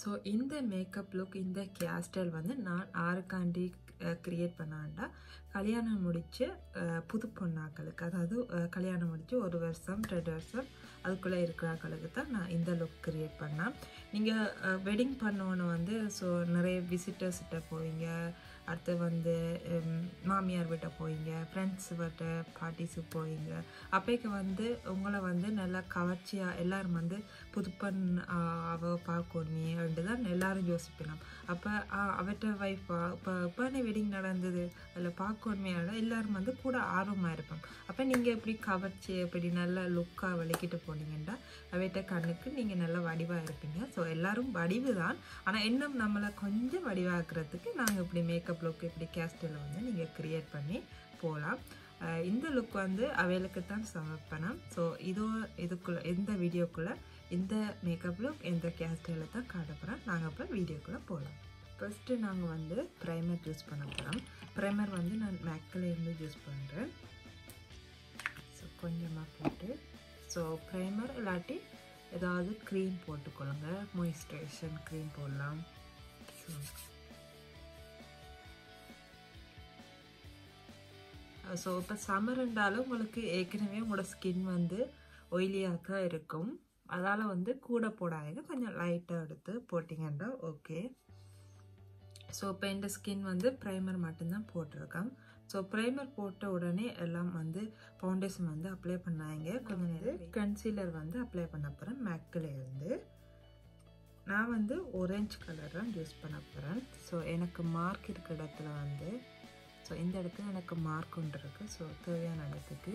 so இந்த makeup look இந்த hair style வந்து நான் ஆருக்காண்டி க்ரியேட் பண்ணாண்டா கல்யாணம் முடித்து புது பொண்ணாக்களுக்கு அதாவது அஹ், கல்யாணம் முடித்து ஒரு வருஷம் ரெண்டு வருஷம் அதுக்குள்ளே இருக்கிறாக்களுக்கு தான் நான் இந்த லுக் க்ரியேட் பண்ணேன் நீங்கள் வெட்டிங் பண்ணோன்னு வந்து ஸோ நிறைய விசிட்டர்ஸ்கிட்ட போவீங்க அடுத்து வந்து ஹம், மாமியார் வீட்டை போவீங்க ஃப்ரெண்ட்ஸ் வீட்டை பார்ட்டிஸுக்கு போவீங்க அப்போக்கு வந்து உங்களை வந்து நல்லா கவர்ச்சியாக எல்லாரும் வந்து புதுப்பன் அவ பார்க்கணுமே தான் எல்லாரும் யோசிப்பினோம் அப்போ அவற்ற வைஃபா இப்போ இப்போ வெட்டிங் நடந்தது அதில் பார்க்கணுமே எல்லாரும் வந்து கூட ஆர்வமாக இருப்போம் அப்போ நீங்கள் எப்படி கவர்ச்சி எப்படி நல்லா லுக்காக விளக்கிட்டு போனீங்கன்னா அவைட்ட கண்ணுக்கு நீங்கள் நல்ல வடிவாக இருப்பீங்க ஸோ எல்லாரும் வடிவு தான் ஆனால் இன்னும் நம்மளை கொஞ்சம் வடிவாக்குறதுக்கு நாங்கள் இப்படி மேக்கப் லுக் இப்படி கேஸ்டில் வந்து நீங்கள் க்ரியேட் பண்ணி போகலாம் அஹ் இந்த லுக் வந்து அவைகளுக்கு தான் சமர்ப்பணம் ஸோ இதோ இதுக்குள்ளே இந்த வீடியோக்குள்ளே இந்த மேக்கப் லுக் இந்த கேஸ்டைலில் தான் காட்ட போகிறோம் நாங்கள் இப்போ வீடியோக்குள்ளே போகலாம் ஃபஸ்ட்டு நாங்கள் வந்து ப்ரைமர் யூஸ் பண்ண போகிறோம் ப்ரைமர் வந்து நான் மேக்கில் இருந்து யூஸ் பண்ணுறேன் ஸோ கொஞ்சமாக போட்டு ஸோ ப்ரைமர் இல்லாட்டி ஏதாவது க்ரீம் போட்டுக்கொள்ளுங்க மாய்ஸ்சரைசேஷன் க்ரீம் போடலாம் ஸோ ஸோ இப்போ சம்மர்ன்றாலும் உங்களுக்கு ஏற்கனவே உங்களோட ஸ்கின் வந்து ஒயிலியாக தான் இருக்கும் அதால் வந்து கூட போடாதீங்க கொஞ்சம் லைட்டாக எடுத்து போட்டிங்கன்னா ஓகே ஸோ இப்போ இந்த ஸ்கின் வந்து ப்ரைமர் மட்டும்தான் போட்டிருக்கேன் ஸோ ப்ரைமர் போட்ட உடனே எல்லாம் வந்து ஃபவுண்டேஷன் வந்து அப்ளை பண்ணாங்க கொஞ்ச நேரம் கன்சீலர் வந்து அப்ளை பண்ண போகிறேன் மேக்கில் இருந்து நான் வந்து orange கலர் தான் யூஸ் பண்ண போகிறேன் ஸோ எனக்கு மார்க் இருக்கிற இடத்துல வந்து ஸோ இந்த இடத்துல எனக்கு மார்க் ஒன்று இருக்குது ஸோ தேவையான இடத்துக்கு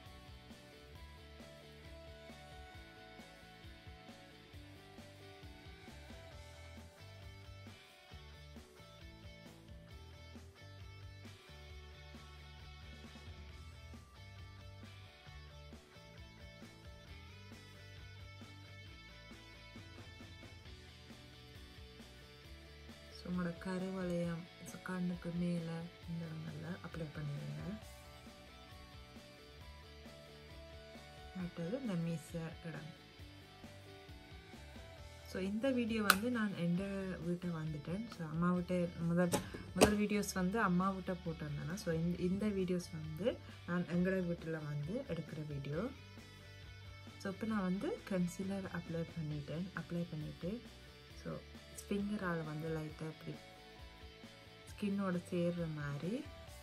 ஸோ உங்களோட கருவளையம் ஸோ கண்ணுக்கு மேலே இந்த இடங்களில் அப்ளை பண்ணிடுங்க அடுத்தது இந்த மீச இடம் ஸோ இந்த வீடியோ வந்து நான் எந்த வீட்டை வந்துட்டேன் ஸோ அம்மா வீட்டை முதல் முதல் வீடியோஸ் வந்து அம்மா வீட்டை போட்டிருந்தேன்னா ஸோ இந்த இந்த வீடியோஸ் வந்து நான் எங்களோட வீட்டில் வந்து எடுக்கிற வீடியோ ஸோ இப்போ நான் வந்து கன்சீலர் அப்ளை பண்ணிட்டேன் அப்ளை பண்ணிவிட்டு ஸோ ஃபிங்கரால் வந்து லைட்டாக இப்படி ஸ்கின்னோட சேர்ற மாதிரி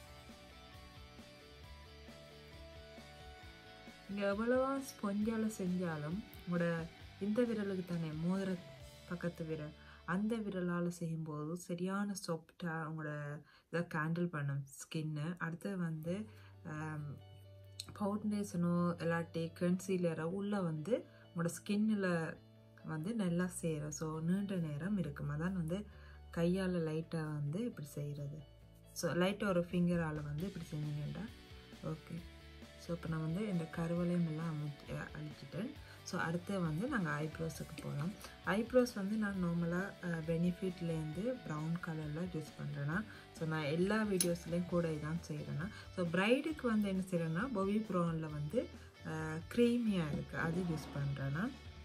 நீங்கள் எவ்வளவா ஸ்பொஞ்சால் செஞ்சாலும் உங்களோட இந்த விரலுக்கு தானே மோதிர பக்கத்து விரல் அந்த விரலால் செய்யும்போது சரியான சாஃப்டாக உங்களோட இதை கேண்டில் பண்ணும் ஸ்கின்னு அடுத்தது வந்து ஃபவுண்டேஷனோ இல்லாட்டி கன்சீலரோ உள்ளே வந்து உங்களோட ஸ்கின்னில் வந்து நல்லா சேரும் ஸோ நீண்ட நேரம் இருக்கும் அதான் வந்து கையால் லைட்டாக வந்து இப்படி செய்கிறது ஸோ லைட்டாக ஒரு ஃபிங்கரால் வந்து இப்படி செஞ்சீங்கன்னா ஓகே ஸோ இப்போ நான் வந்து இந்த கருவளையம் எல்லாம் அமைச்சு அழிச்சிட்டேன் ஸோ அடுத்து வந்து நாங்கள் ஐப்ரோஸுக்கு போகலாம் ஐப்ரோஸ் வந்து நான் நார்மலாக பெனிஃபிட்லேருந்து ப்ரௌன் கலரில் யூஸ் பண்ணுறேன்னா ஸோ நான் எல்லா வீடியோஸ்லேயும் கூட இதான் செய்கிறேன்னா ஸோ ப்ரைடுக்கு வந்து என்ன செய்கிறேன்னா பொவி ப்ரௌனில் வந்து க்ரீமியாக இருக்குது அது யூஸ் பண்ணுறேன்னா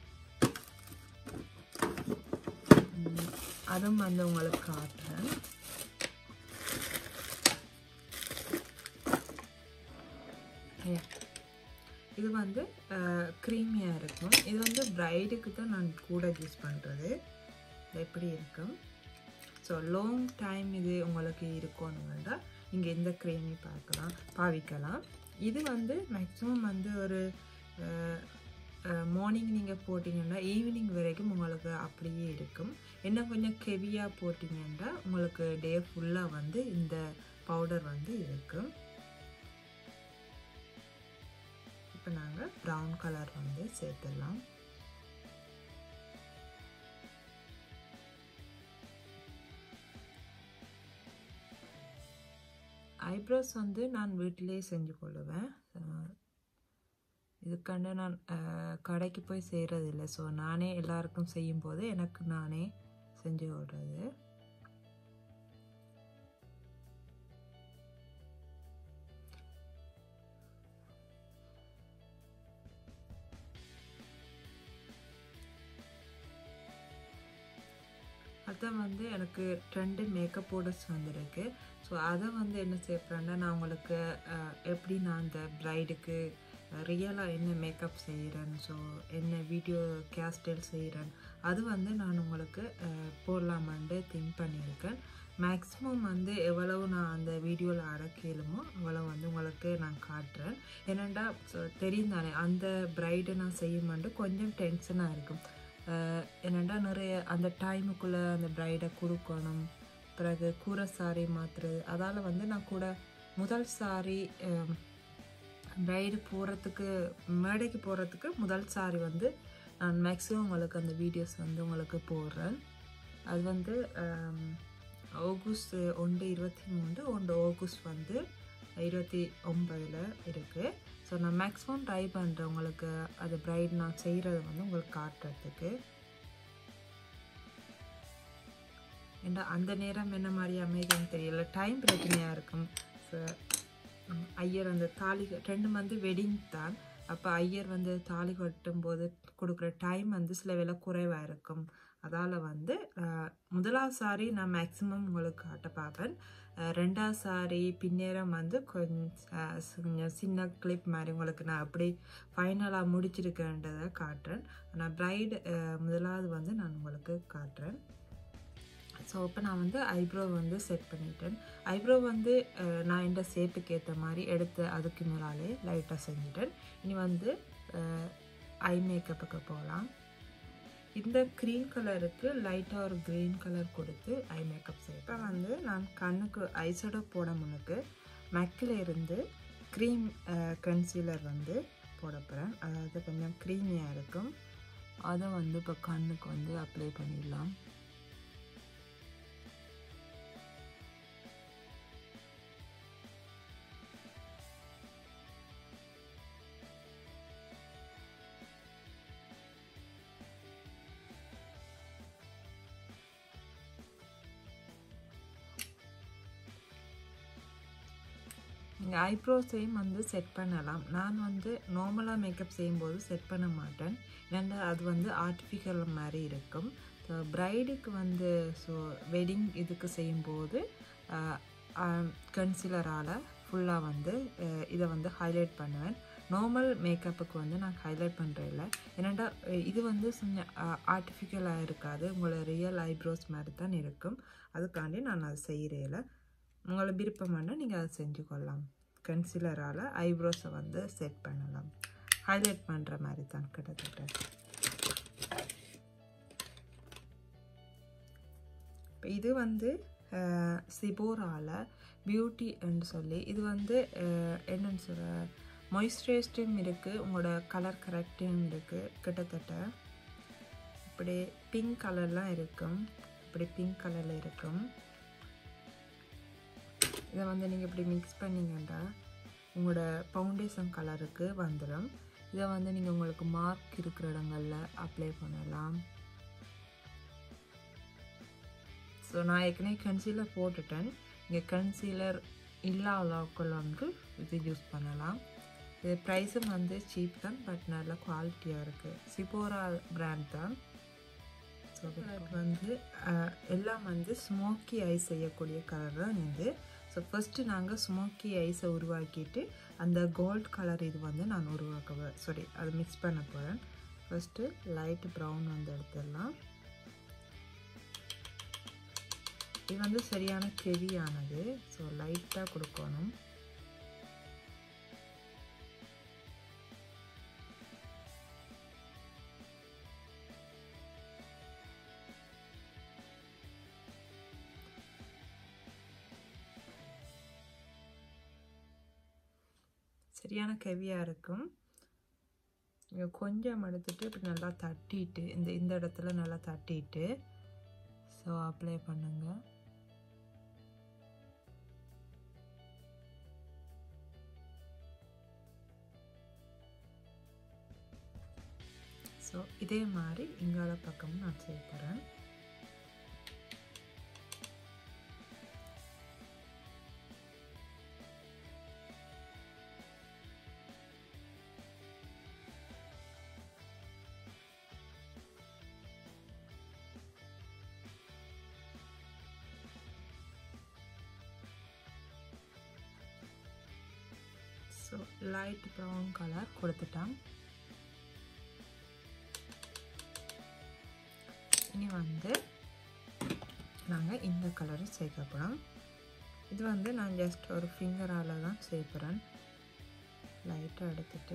அதுவும் வந்து உங்களுக்கு காட்டுறேன் இது வந்து க்ரீமியாக இருக்கும் இது வந்து ப்ரைடுக்கு தான் நான் கூட யூஸ் பண்ணுறது எப்படி இருக்கும் ஸோ லாங் டைம் இது உங்களுக்கு இருக்கணும்னா நீங்கள் இந்த க்ரீமி பார்க்கலாம் பாவிக்கலாம் இது வந்து மேக்ஸிமம் வந்து ஒரு மார்னிங் நீங்கள் போட்டிங்கன்னா ஈவினிங் வரைக்கும் உங்களுக்கு அப்படியே இருக்கும் என்ன கொஞ்சம் கெவியாக போட்டிங்கன்னா உங்களுக்கு டே ஃபுல்லாக வந்து இந்த பவுடர் வந்து இருக்கும் இப்போ நாங்கள் ப்ரௌன் கலர் வந்து சேர்த்துடலாம் ஐப்ரோஸ் வந்து நான் வீட்டிலே செஞ்சு கொள்ளுவேன் இதுக்காண்ட நான் கடைக்கு போய் செய்கிறதில்ல ஸோ நானே எல்லாருக்கும் செய்யும்போது எனக்கு நானே செஞ்சு விடுறது அதை வந்து எனக்கு ரெண்டு மேக்கப் பவுடர்ஸ் வந்திருக்கு ஸோ அதை வந்து என்ன செய்யப்படுறேன்னா நான் உங்களுக்கு அஹ், எப்படி நான் அந்த ப்ரைடுக்கு ரியலாக என்ன மேக்கப் செய்கிறேன் ஸோ என்ன வீடியோ கேஸ்டைல் செய்கிறேன் அது வந்து நான் உங்களுக்கு அஹ், போடலாமான்னு திங்க் பண்ணியிருக்கேன் மேக்ஸிமம் வந்து எவ்வளவு நான் அந்த வீடியோவில் அடக்கலுமோ அவ்வளோ வந்து உங்களுக்கு நான் காட்டுறேன் ஏன்னாண்டா so தெரியும் தானே அந்த ப்ரைடு நான் செய்யும்போது கொஞ்சம் டென்ஷனாக இருக்கும் அஹ், என்னடா நிறைய அந்த டைமுக்குள்ளே அந்த ப்ரைடை கொடுக்கணும் பிறகு கூரை சாரி மாற்றுறது அதால் வந்து நான் கூட முதல் சாரி ப்ரைடு போகிறதுக்கு மேடைக்கு போகிறதுக்கு முதல் சாரி வந்து நான் மேக்ஸிமம் உங்களுக்கு அந்த வீடியோஸ் வந்து உங்களுக்கு போடுறேன் அது வந்து ஆம், ஆகஸ்ட் ஒன்று இருபத்தி மூணு ஒன்று ஆகஸ்ட் வந்து இருபத்தி ஒம்பதில் இருக்குது ஸோ நான் மேக்ஸிமம் ட்ரை பண்ணுறேன் உங்களுக்கு அது ப்ரைட் நான் செய்கிறத வந்து உங்களுக்கு காட்டுறதுக்கு ஏன்னா அந்த நேரம் என்ன மாதிரி அமைதின்னு தெரியல டைம் பிரச்சனையாக இருக்கும் ஸோ ஐயர் அந்த தாலி ரெண்டு வந்து வெட்டிங் தான் அப்போ ஐயர் வந்து தாலி கட்டும்போது கொடுக்குற டைம் வந்து சில வேளை குறைவாக இருக்கும் அதால் வந்து அஹ், முதலாவது சாரி நான் மேக்ஸிமம் உங்களுக்கு காட்ட பார்ப்பேன் அஹ், ரெண்டாவது சாரி பின்னேரம் வந்து கொஞ்சம் அஹ், கொஞ்சம் சின்ன கிளிப் மாதிரி உங்களுக்கு நான் அப்படி ஃபைனலாக முடிச்சிருக்கேன்றதை காட்டுறேன் ஆனால் ப்ரைடு முதலாவது வந்து நான் உங்களுக்கு காட்டுறேன் ஸோ இப்போ நான் வந்து ஐப்ரோ வந்து செட் பண்ணிட்டேன் ஐப்ரோ வந்து அஹ், நான் இந்த ஷேப்புக்கு ஏற்ற மாதிரி எடுத்து அதுக்கு மேலாலே லைட்டாக செஞ்சுட்டேன் இனி வந்து ஐ மேக்கப்புக்கு போகலாம் இந்த க்ரீன் கலருக்கு லைட்டாக ஒரு க்ரீன் கலர் கொடுத்து ஐ மேக்கப் செய்ய இப்போ வந்து நான் கண்ணுக்கு ஐஷேடோ போட முன்னுக்கு மேக்கில் இருந்து க்ரீம் கன்சீலர் வந்து போட போகிறேன் அதாவது கொஞ்சம் க்ரீமியாக இருக்கும் அதை வந்து இப்போ கண்ணுக்கு வந்து அப்ளை பண்ணிடலாம் நீங்கள் ஐப்ரோஸையும் வந்து செட் பண்ணலாம் நான் வந்து நார்மலாக மேக்கப் செய்யும்போது செட் பண்ண மாட்டேன் ஏன்னா அது வந்து ஆர்டிஃபிஷியல் மாதிரி இருக்கும் ஸோ ப்ரைடுக்கு வந்து ஸோ வெட்டிங் இதுக்கு செய்யும்போது கன்சிலரால் ஃபுல்லாக வந்து அஹ், இதை வந்து ஹைலைட் பண்ணுவேன் நார்மல் மேக்கப்புக்கு வந்து நான் ஹைலைட் பண்ணுறதில்ல ஏன்னாண்டா அஹ், இது வந்து கொஞ்சம் ஆர்டிஃபிஷியலாக இருக்காது உங்களோட ரியல் ஐப்ரோஸ் மாதிரி தான் இருக்கும் அதுக்காண்டி நான் அதை செய்கிறேன் உங்களை விருப்பமான நீங்கள் அதை செஞ்சு கொள்ளலாம் கன்சிலரால் ஐப்ரோஸை வந்து செட் பண்ணலாம் ஹைலைட் பண்ணுற மாதிரி தான் கிட்டத்தட்ட இப்போ இது வந்து சிபோரால பியூட்டி என்று சொல்லி இது வந்து அஹ், என்னன்னு சொல்ல மாய்ஸ்சரைஸ்டும் இருக்குது உங்களோட கலர் கரெக்டும் இருக்குது கிட்டத்தட்ட இப்படி பிங்க் கலர்லாம் இருக்கும் இப்படி பிங்க் கலரில் இருக்கும் இதை வந்து நீங்கள் இப்படி மிக்ஸ் பண்ணீங்கன்னா உங்களோட ஃபவுண்டேஷன் கலருக்கு வந்துடும் இதை வந்து நீங்கள் உங்களுக்கு மார்க் இருக்கிற இடங்களில் அப்ளை பண்ணலாம் ஸோ நான் ஏற்கனவே கன்சீலர் போட்டுட்டேன் இங்கே கன்சீலர் இல்லாதவர்கள் வந்து இது யூஸ் பண்ணலாம் இது ப்ரைஸும் வந்து சீப் தான் பட் நல்ல குவாலிட்டியாக இருக்குது சிபோரா பிராண்ட் தான் ஸோ வந்து அஹ், எல்லாம் வந்து ஸ்மோக்கி ஐஸ் செய்யக்கூடிய கலர் தான் இது ஸோ ஃபஸ்ட்டு நாங்கள் ஸ்மோக்கி ஐஸை உருவாக்கிட்டு அந்த கோல்ட் கலர் இது வந்து நான் உருவாக்க சாரி அதை மிக்ஸ் பண்ண போகிறேன் ஃபஸ்ட்டு லைட் ப்ரௌன் வந்து எடுத்துடலாம் இது வந்து சரியான கெவியானது ஸோ லைட்டாக கொடுக்கணும் சரியான கெவியாக இருக்கும் இங்க கொஞ்சம் எடுத்துட்டு இப்படி நல்லா தட்டிட்டு இந்த இந்த இடத்துல நல்லா தட்டிட்டு ஸோ அப்ளை பண்ணுங்க ஸோ இதே மாதிரி இங்கால பக்கமும் நான் செய்ய போகிறேன் ஸோ லைட் ப்ரௌன் கலர் கொடுத்துட்டோம் இனி வந்து நாங்கள் இந்த கலரும் சேர்க்க போகிறோம் இது வந்து நான் ஜஸ்ட் ஒரு ஃபிங்கரால் தான் சேர்க்குறேன் லைட்டாக எடுத்துட்டு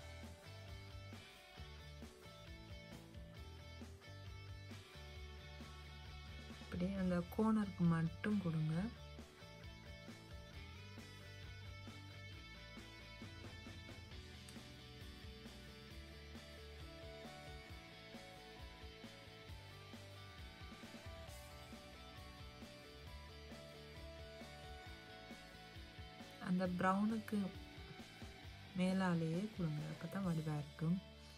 அப்படியே அந்த கோனருக்கு மட்டும் கொடுங்க அந்த ப்ரௌனுக்கு மேலாலேயே கொடுங்க அப்போ தான் வடிவாக இருக்கும்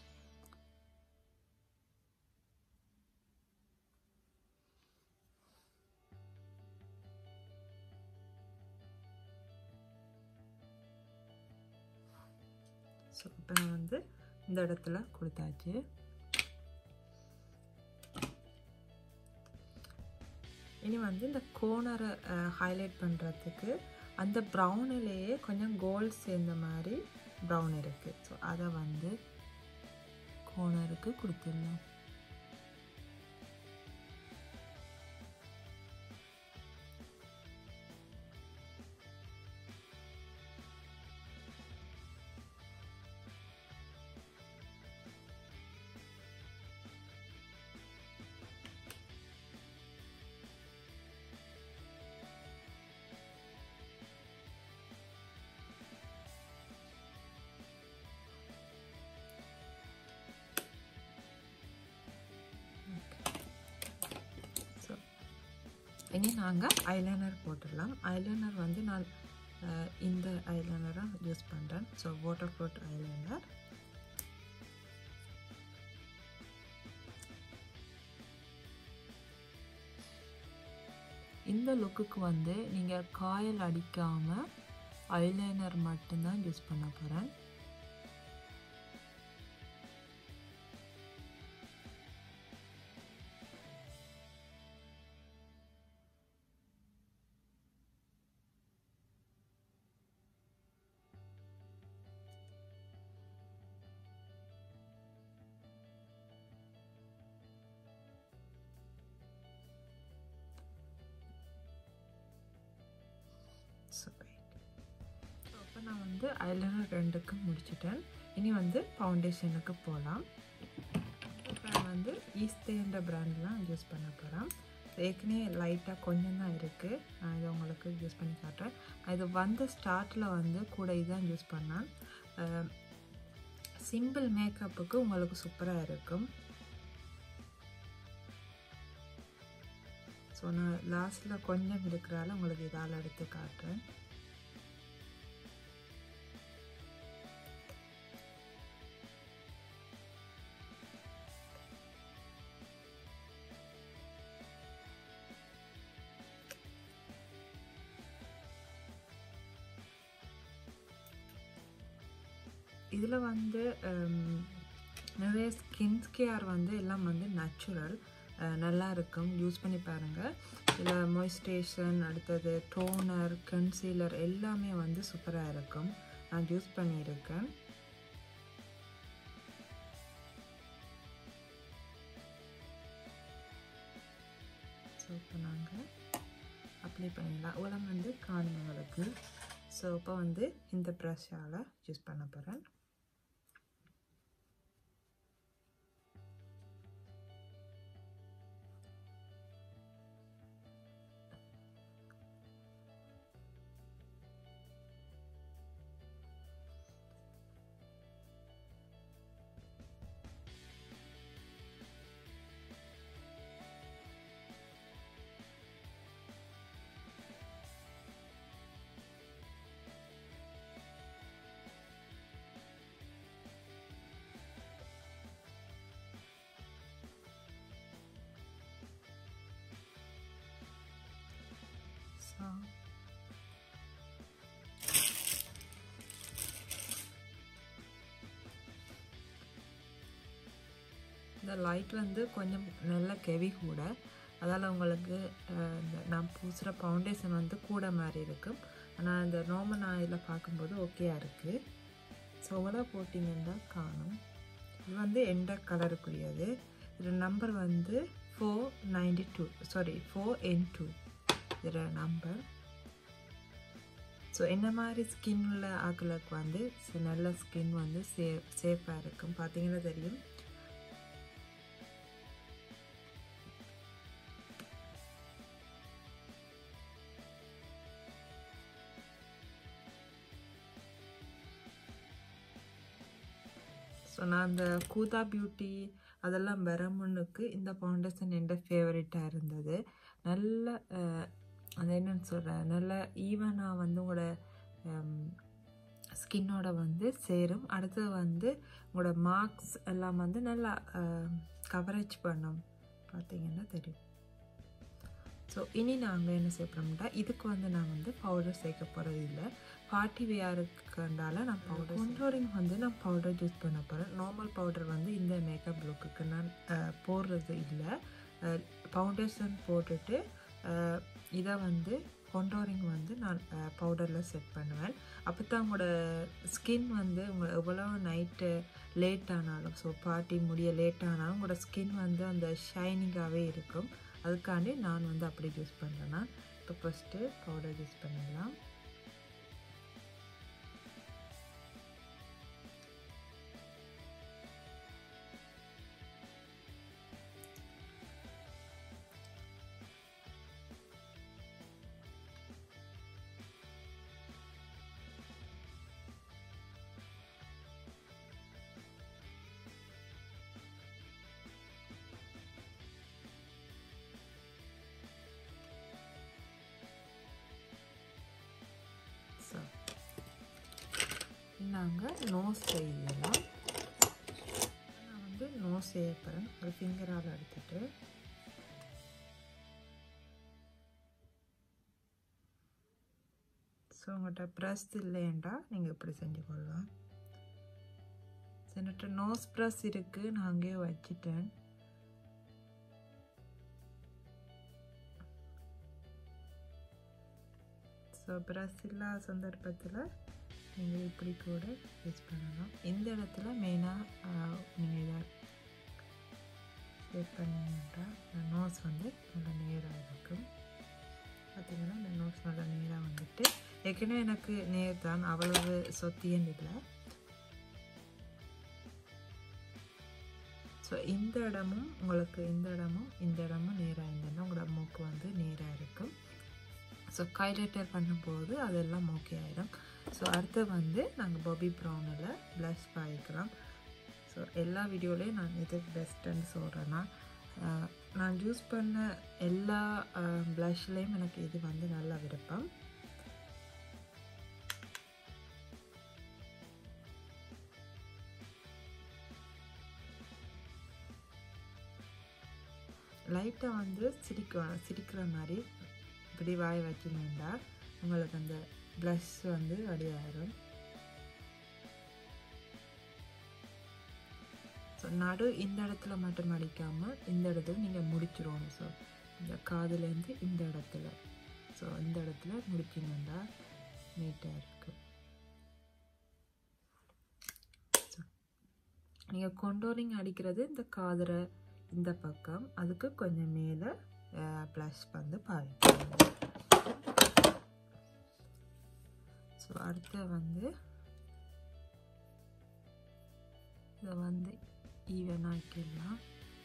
ஸோ இப்போ நான் வந்து இந்த இடத்துல கொடுத்தாச்சு இனி வந்து இந்த கோனரை ஹைலைட் பண்ணுறதுக்கு அந்த ப்ரௌனிலேயே கொஞ்சம் கோல்ட் சேர்ந்த மாதிரி ப்ரௌன் இருக்குது ஸோ அதை வந்து கோனருக்கு கொடுத்துடலாம் ஸோ இனி நாங்கள் ஐலைனர் போட்டுடலாம் ஐலைனர் வந்து நான் அஹ், இந்த ஐலைனராக யூஸ் பண்ணுறேன் ஸோ வாட்டர் ப்ரூஃப் ஐலைனர் இந்த லுக்குக்கு வந்து நீங்கள் காயல் அடிக்காமல் ஐலைனர் மட்டும்தான் யூஸ் பண்ண போகிறேன் அப்போ நான் வந்து ஐலைனர் ரெண்டுக்கு முடிச்சிட்டேன் இனி வந்து ஃபவுண்டேஷனுக்கு போகலாம் இப்போ நான் வந்து ஈஸ்டேன்ற பிராண்ட்லாம் யூஸ் பண்ண போகிறேன் ஏற்கனவே லைட்டாக கொஞ்சம் தான் இருக்குது நான் இதை உங்களுக்கு யூஸ் பண்ணி காட்டுறேன் இது வந்த ஸ்டார்ட்டில் வந்து கூட இதான் யூஸ் பண்ணேன் சிம்பிள் மேக்கப்புக்கு உங்களுக்கு சூப்பராக இருக்கும் ஸோ நான் லாஸ்ட்டில் கொஞ்சம் இருக்கிறால உங்களுக்கு இதால் எடுத்து காட்டுறேன் இதில் வந்து ஹம், நிறைய ஸ்கின் கேர் வந்து எல்லாம் வந்து நேச்சுரல் நல்லா இருக்கும் யூஸ் பண்ணி பாருங்கள் இதில் மாய்ஸ்டரேஷன் அடுத்தது டோனர் கன்சீலர் எல்லாமே வந்து சூப்பராக இருக்கும் நான் யூஸ் பண்ணியிருக்கேன் ஸோ இப்போ நாங்கள் அப்ளை பண்ணிடலாம் உரம் வந்து காணுங்களுக்கு ஸோ இப்போ வந்து இந்த ப்ரஷ்ஷால் யூஸ் பண்ண போகிறேன் ஸோ இந்த லைட் வந்து கொஞ்சம் நல்ல கெவி கூட அதால் உங்களுக்கு அஹ், இந்த நான் பூசுகிற ஃபவுண்டேஷன் வந்து கூட மாதிரி இருக்கும் ஆனால் இந்த நார்மல் நான் இதில் பார்க்கும்போது ஓகேயா இருக்குது ஸோ இவ்வளோ போட்டிங்கன்னா காணும் இது வந்து எந்த கலருக்குரியது இது நம்பர் வந்து four ninety two sorry four என் டூ இதில் நம்பர் ஸோ என்ன மாதிரி ஸ்கின் உள்ள ஆக்களுக்கு வந்து நல்ல ஸ்கின் வந்து சே சேஃபாக இருக்கும் பார்த்தீங்கன்னா தெரியும் ஸோ நான் அந்த கூதா பியூட்டி அதெல்லாம் வர முன்னுக்கு இந்த ஃபவுண்டேஷன் எந்த ஃபேவரட்டாக இருந்தது நல்ல அது என்னன்னு சொல்கிறேன் நல்ல ஈவனாக வந்து உங்களோட ஸ்கின்னோட வந்து சேரும் அடுத்தது வந்து உங்களோட மார்க்ஸ் எல்லாம் வந்து நல்லா கவரேஜ் பண்ணும் பார்த்தீங்கன்னா தெரியும் ஸோ இனி நாங்கள் என்ன செய்ய போகிறோம்னா இதுக்கு வந்து நான் வந்து பவுடர் சேர்க்க போகிறது இல்லை பார்ட்டி வேருக்குண்டால நான் பவுடர் கொண்டோரிங் வந்து நான் பவுடர் யூஸ் பண்ண போகிறேன் நார்மல் பவுடர் வந்து இந்த மேக்கப் லுக்குக்கு நான் போடுறது இல்லை ஃபவுண்டேஷன் போட்டுட்டு இதை வந்து கொண்டோரிங் வந்து நான் பவுடரில் செட் பண்ணுவேன் அப்போ தான் உங்களோட ஸ்கின் வந்து உங்களை எவ்வளோ நைட்டு லேட் ஆனாலும் ஸோ பார்ட்டி முடிய லேட் ஆனாலும் உங்களோட ஸ்கின் வந்து அந்த ஷைனிங்காகவே இருக்கும் அதுக்காண்டி நான் வந்து அப்படி யூஸ் பண்ணுறேன்னா இப்போ ஃபஸ்ட்டு பவுடர் யூஸ் பண்ணிடலாம் ஸோ நாங்கள் நோஸ் செய்யலாம் நான் வந்து நோஸ் செய்ய போகிறேன் ஒரு ஃபிங்கரால் எடுத்துட்டு ஸோ உங்கள்கிட்ட ப்ரெஸ் இல்லையண்டா நீங்கள் இப்படி செஞ்சு கொள்ளலாம் என்கிட்ட நோஸ் ப்ரெஸ் இருக்குது நான் அங்கேயே வச்சுட்டேன் ஸோ ப்ரெஸ் இல்லாத சந்தர்ப்பத்தில் நீங்கள் இப்படி கூட யூஸ் பண்ணலாம் இந்த இடத்துல மெயினாக நீங்கள் இதை செட் பண்ணிங்கன்னா நோஸ் வந்து நல்லா நேராக இருக்கும் பார்த்திங்கன்னா இந்த நோஸ் நல்லா நேராக வந்துட்டு ஏற்கனவே எனக்கு நேர் தான் அவ்வளவு சொத்தியன் இல்லை ஸோ இந்த இடமும் உங்களுக்கு இந்த இடமும் இந்த இடமும் நேராக இருந்ததுன்னா உங்களோட மூக்கு வந்து நேராக இருக்கும் ஸோ ஹைலைட்டர் பண்ணும்போது அதெல்லாம் ஓகே ஆகிடும் ஸோ அடுத்து வந்து நாங்கள் பாபி ப்ரௌனில் ப்ளஷ் பாய்க்கலாம் ஸோ எல்லா வீடியோலேயும் நான் இது பெஸ்ட்டுன்னு சொல்கிறேன்னா நான் யூஸ் பண்ண எல்லா ப்ளஷ்லேயும் எனக்கு இது வந்து நல்ல விருப்பம் லைட்டாக வந்து சிரிக்க சிரிக்கிற மாதிரி இப்படி வாய் வச்சுருந்தா உங்களுக்கு அந்த ப்ளஷ் வந்து அடியாயிரும் ஸோ நடு இந்த இடத்துல மட்டும் அடிக்காமல் இந்த இடத்துல நீங்கள் முடிச்சிடணும் ஸோ இந்த காதுலேருந்து இந்த இடத்துல ஸோ இந்த இடத்துல முடிச்சிங்கன்னா நீட்டாக இருக்குது நீங்கள் கொண்டோரிங் அடிக்கிறது இந்த காதுரை இந்த பக்கம் அதுக்கு கொஞ்சம் மேலே ப்ளஷ் வந்து பாய்க்கணும் ஸோ அடுத்து வந்து இதை வந்து ஈவன் ஆக்கிடலாம்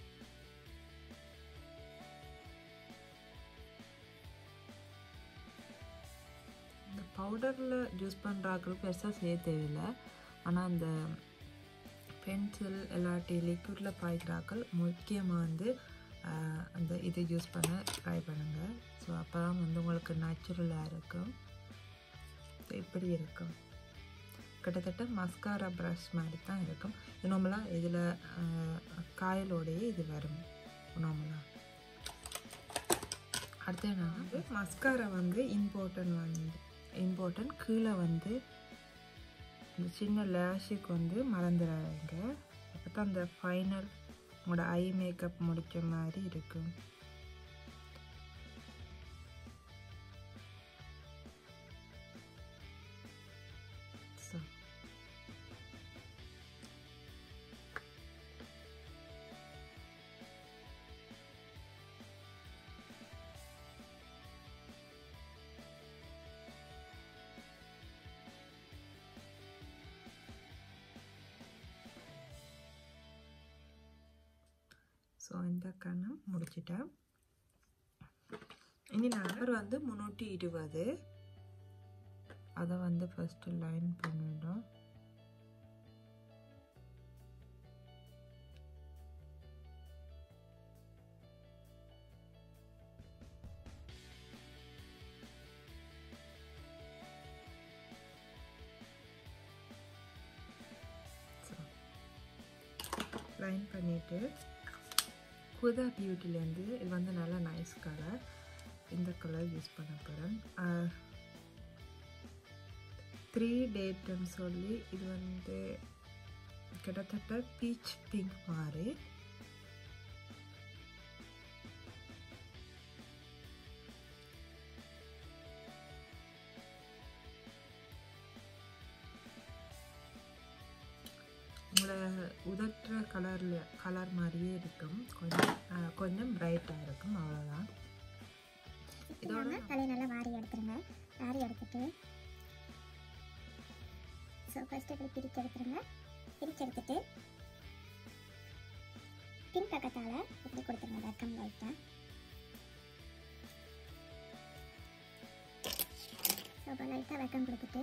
இந்த பவுடரில் யூஸ் பண்ணுறாக்களுக்கு பெருசாக செய்ய தேவையில்லை ஆனால் அந்த பென்சில் இல்லாட்டி லிக்விடில் பாய்க்கிறாக்கள் முக்கியமாக வந்து அந்த இது யூஸ் பண்ண ட்ரை பண்ணுங்கள் ஸோ அப்போ தான் வந்து உங்களுக்கு நேச்சுரலாக இருக்கும் ஸோ இப்படி இருக்கும் கிட்டத்தட்ட மஸ்காரா ப்ரஷ் மாதிரி தான் இருக்கும் நார்மலாக இதில் காயலோடையே இது வரும் நார்மலாக அடுத்து என்ன வந்து மஸ்காரா வந்து இம்பார்ட்டன்ட் வந்து இம்பார்ட்டன்ட் கீழே வந்து இந்த சின்ன லேஷுக்கு வந்து மறந்துடாதீங்க அப்போ தான் அந்த ஃபைனல் உங்களோட ஐ மேக்கப் முடித்த மாதிரி இருக்கும் ஸோ இந்த கண்ணம் முடிச்சிட்டேன் இனி நம்பர் வந்து முந்நூற்றி இருபது அதை வந்து ஃபஸ்ட்டு லைன் பண்ணிவிடும் லைன் பண்ணிவிட்டு ஹுதா பியூட்டிலேருந்து இது வந்து நல்ல நைஸ் கலர் இந்த கலர் யூஸ் பண்ண போகிறேன் த்ரீ டேட்டுன்னு சொல்லி இது வந்து கிட்டத்தட்ட பீச் பிங்க் மாதிரி உங்களை உதட்டுற கலரில் கலர் மாதிரியே இருக்கும் கொஞ்சம் அஹ், கொஞ்சம் பிரைட்டாக இருக்கும் அவ்வளோதான் இதோட தலையை நல்லா வாரி எடுத்துருங்க வாரி எடுத்துட்டு ஸோ ஃபர்ஸ்ட் இப்படி பிரித்து எடுத்துருங்க பிரித்து எடுத்துட்டு பின் பக்கத்தால் இப்படி கொடுத்துருங்க வெக்கம் லைட்டாக ஸோ இப்போ லைட்டாக வெக்கம் கொடுத்துட்டு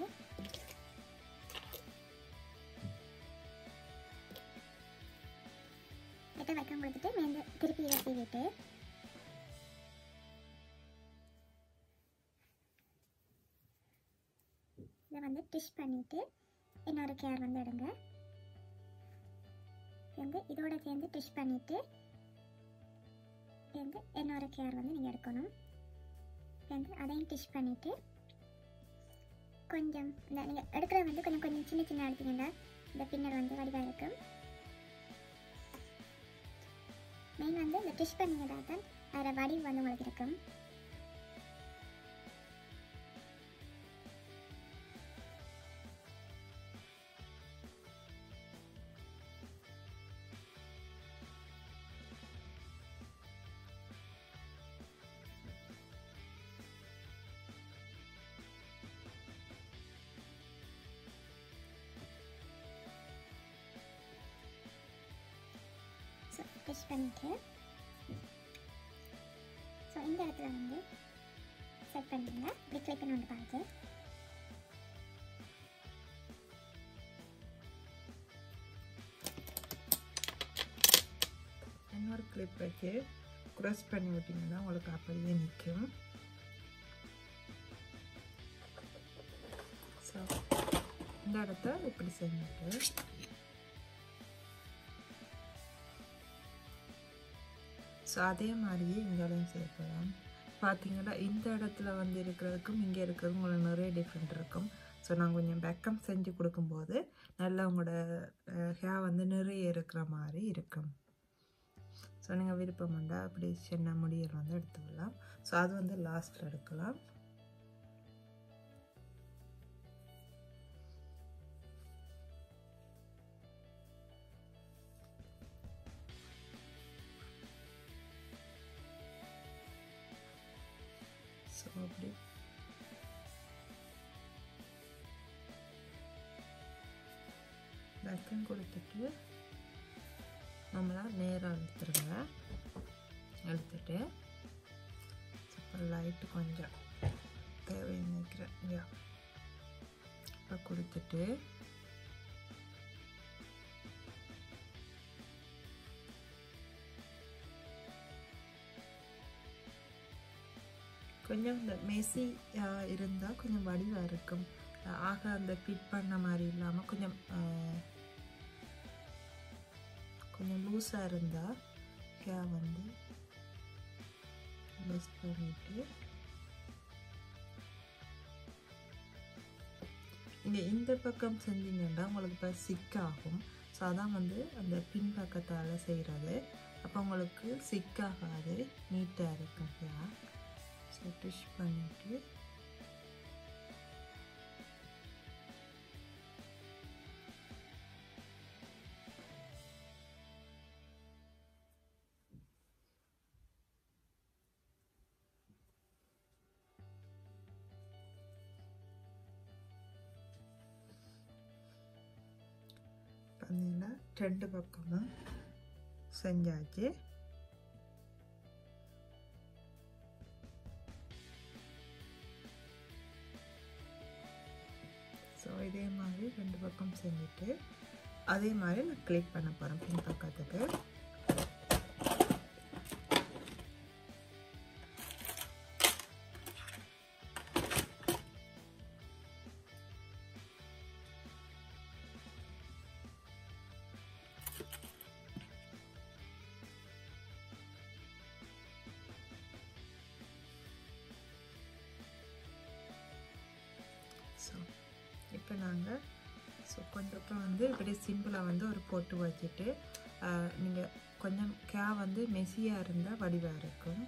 லைட்டாக வெக்கம் கொடுத்துட்டு மேந்து திருப்பி இதை சீவிட்டு இதை வந்து டிஷ் பண்ணிவிட்டு இன்னொரு கேர் வந்து எடுங்க வந்து இதோட சேர்ந்து டிஷ் பண்ணிவிட்டு வந்து இன்னொரு கேர் வந்து நீங்கள் எடுக்கணும் வந்து அதையும் டிஷ் பண்ணிவிட்டு கொஞ்சம் இந்த நீங்கள் எடுக்கிறது வந்து கொஞ்சம் கொஞ்சம் சின்ன சின்ன எடுத்தீங்கன்னா இந்த பின்னர் வந்து வடிவாக இருக்கும் மெயின் வந்து இந்த டிஷ் பண்ணிங்கன்னா தான் அதில் வடிவு வந்து உங்களுக்கு இருக்கும் ஸோ டிஷ் பண்ணிவிட்டு ஸோ இந்த இடத்துல வந்து செட் பண்ணிடுங்க இப்படி கிளிக் பண்ணி வந்து பார்த்து இன்னொரு கிளிப் வச்சு க்ரஸ் பண்ணி விட்டிங்கன்னா உங்களுக்கு அப்படியே நிற்கும் ஸோ இந்த இடத்த இப்படி செஞ்சுட்டு ஸோ அதே மாதிரியே இங்கேயும் சேர்க்கலாம் பார்த்தீங்கன்னா இந்த இடத்துல வந்து இருக்கிறதுக்கும் இங்கே இருக்கிறதுக்கும் உங்களுக்கு நிறைய டிஃப்ரெண்ட் இருக்கும் ஸோ நான் கொஞ்சம் பெக்கம் செஞ்சு கொடுக்கும்போது நல்லா உங்களோட ஹேர் வந்து நிறைய இருக்கிற மாதிரி இருக்கும் ஸோ நீங்கள் விருப்பம் உண்டா அப்படி சின்ன முடியல் வந்து எடுத்துக்கலாம் ஸோ அது வந்து லாஸ்ட்டில் எடுக்கலாம் ஸோ அப்படி வெக்கம் கொடுத்துட்டு நம்மளா நேராக இழுத்துருங்க இழுத்துட்டு இப்போ லைட்டு கொஞ்சம் தேவைன்னு நினைக்கிறேன் யா இப்போ கொடுத்துட்டு கொஞ்சம் இந்த மெஸ்ஸி இருந்தால் கொஞ்சம் வடிவாக இருக்கும் அஹ் ஆக அந்த ஃபிட் பண்ண மாதிரி இல்லாமல் கொஞ்சம் அஹ், கொஞ்சம் லூஸாக இருந்தால் ஹே வந்து லெஸ் பண்ணிட்டு இங்கே இந்த பக்கம் செஞ்சீங்கன்னா உங்களுக்கு இப்போ சிக்காகும் ஸோ அதான் வந்து அந்த பின் பக்கத்தால் செய்கிறது அப்போ உங்களுக்கு சிக்காகாது நீட்டாக இருக்கும் ஹேர் ஸோ டிஷ் பண்ணிவிட்டு பார்த்தீங்கன்னா ரெண்டு பக்கமும் செஞ்சாச்சு ரெண்டு பக்கம் செஞ்சுட்டு அதே மாதிரி நான் கிளிக் பண்ண போகிறேன் பின் பக்கத்துக்கு ஸோ இப்போ நாங்கள் ஸோ கொஞ்சம் அப்புறம் வந்து இப்படி சிம்பிளாக வந்து ஒரு பொட்டு வச்சுட்டு நீங்கள் கொஞ்சம் கே வந்து மெஸ்ஸியாக இருந்தால் வடிவாக இருக்கும்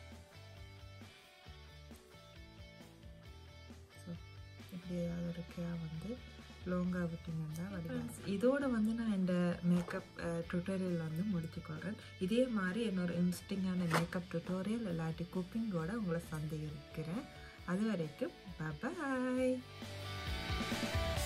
ஸோ இப்படி ஏதாவது ஒரு கே வந்து லாங்காக விட்டிங்கன்னா வடிவாக இதோட வந்து நான் இந்த மேக்கப் டுட்டோரியல் வந்து முடிச்சுக்கொள்கிறேன் இதே மாதிரி என்னோட இன்ஸ்டிங்கான மேக்கப் டுட்டோரியல் இல்லாட்டி குக்கிங்கோட உங்களை சந்தேகிக்கிறேன் அது வரைக்கும் பாய்